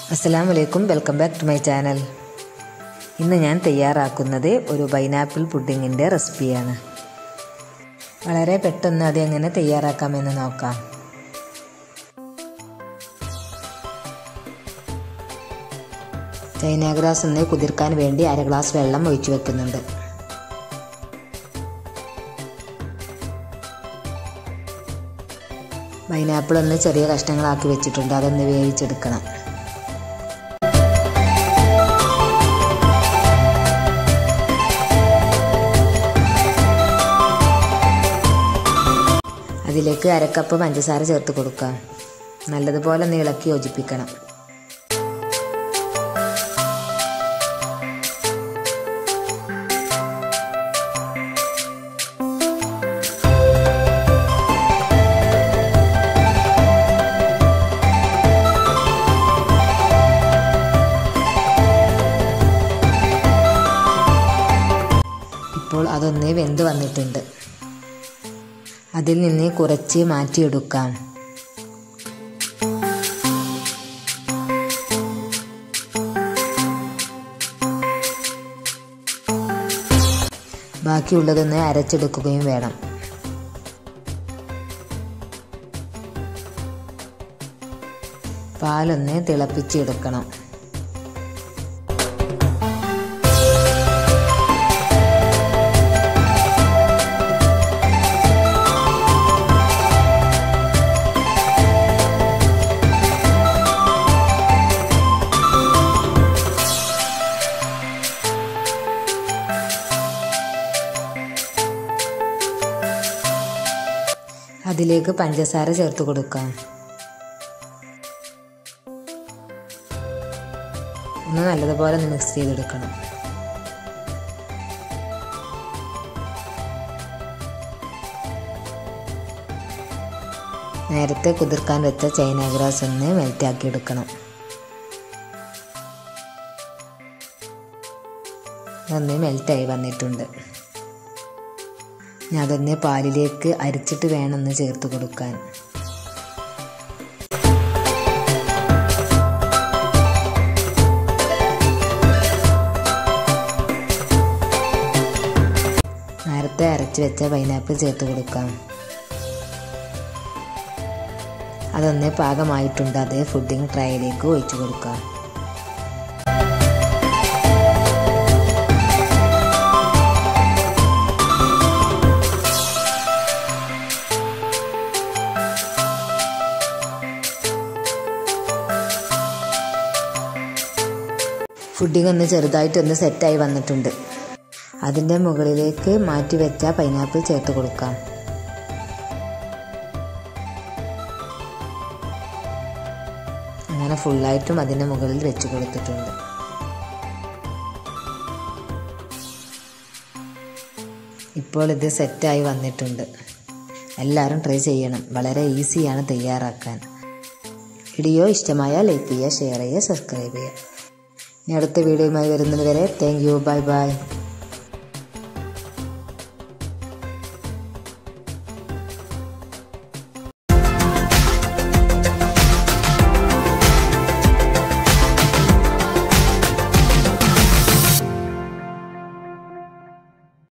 അസ്സലാമു അലൈക്കും welcome back to my channel ഇന്ന് ഞാൻ തയ്യാറാക്കുന്നത് ഒരു പൈനാപ്പിൾ പുഡിങ്ങിൻ്റെ റെസിപ്പിയാണ് വളരെ പെട്ടെന്ന് അത് എങ്ങനെ തയ്യാറാക്കാമെന്ന് നോക്കാം ചൈന ഗ്രാസ് ഒന്ന് കുതിർക്കാൻ വേണ്ടി അര ഗ്ലാസ് വെള്ളം ഒഴിച്ചു വെക്കുന്നുണ്ട് പൈനാപ്പിൾ ഒന്ന് ചെറിയ കഷ്ണങ്ങളാക്കി വെച്ചിട്ടുണ്ട് അതൊന്ന് വേവിച്ചെടുക്കണം അതിലേക്ക് അരക്കപ്പ് പഞ്ചസാര ചേർത്ത് കൊടുക്കാം നല്ലതുപോലെ ഒന്ന് ഇളക്കി യോജിപ്പിക്കണം ഇപ്പോൾ അതൊന്ന് വെന്ത് വന്നിട്ടുണ്ട് അതിൽ നിന്ന് കുറച്ച് മാറ്റിയെടുക്കാം ബാക്കിയുള്ളതൊന്ന് അരച്ചെടുക്കുകയും വേണം പാലൊന്ന് തിളപ്പിച്ചെടുക്കണം അതിലേക്ക് പഞ്ചസാര ചേർത്ത് കൊടുക്കാം ഒന്ന് നല്ലതുപോലെ ഒന്ന് മിക്സ് ചെയ്തെടുക്കണം നേരത്തെ കുതിർക്കാൻ വെച്ച ചൈന ഗ്രാസ് ഒന്ന് മെൽറ്റാക്കി എടുക്കണം അതൊന്ന് മെൽറ്റായി വന്നിട്ടുണ്ട് ഞാൻ അതൊന്ന് പാലിലേക്ക് അരിച്ചിട്ട് വേണമെന്ന് ചേർത്ത് കൊടുക്കാൻ നേരത്തെ അരച്ച് വെച്ച പൈനാപ്പിൾ ചേർത്ത് കൊടുക്കാം അതൊന്ന് പാകമായിട്ടുണ്ട് അത് ഫുഡിങ് ട്രൈയിലേക്ക് ഒഴിച്ചു കൊടുക്കാം ഫുഡിങ് ഒന്ന് ചെറുതായിട്ടൊന്ന് സെറ്റായി വന്നിട്ടുണ്ട് അതിൻ്റെ മുകളിലേക്ക് മാറ്റി വെച്ച പൈനാപ്പിൾ ചേർത്ത് കൊടുക്കാം അങ്ങനെ ഫുള്ളായിട്ടും അതിൻ്റെ മുകളിൽ വെച്ച് കൊടുത്തിട്ടുണ്ട് ഇപ്പോൾ ഇത് സെറ്റായി വന്നിട്ടുണ്ട് എല്ലാവരും ട്രൈ ചെയ്യണം വളരെ ഈസിയാണ് തയ്യാറാക്കാൻ വീഡിയോ ഇഷ്ടമായാൽ ലൈക്ക് ചെയ്യുക ഷെയർ ചെയ്യുക സബ്സ്ക്രൈബ് ചെയ്യുക ഇനി അടുത്ത വീഡിയോയുമായി വരുന്നത് വരെ താങ്ക് യു ബൈ ബൈ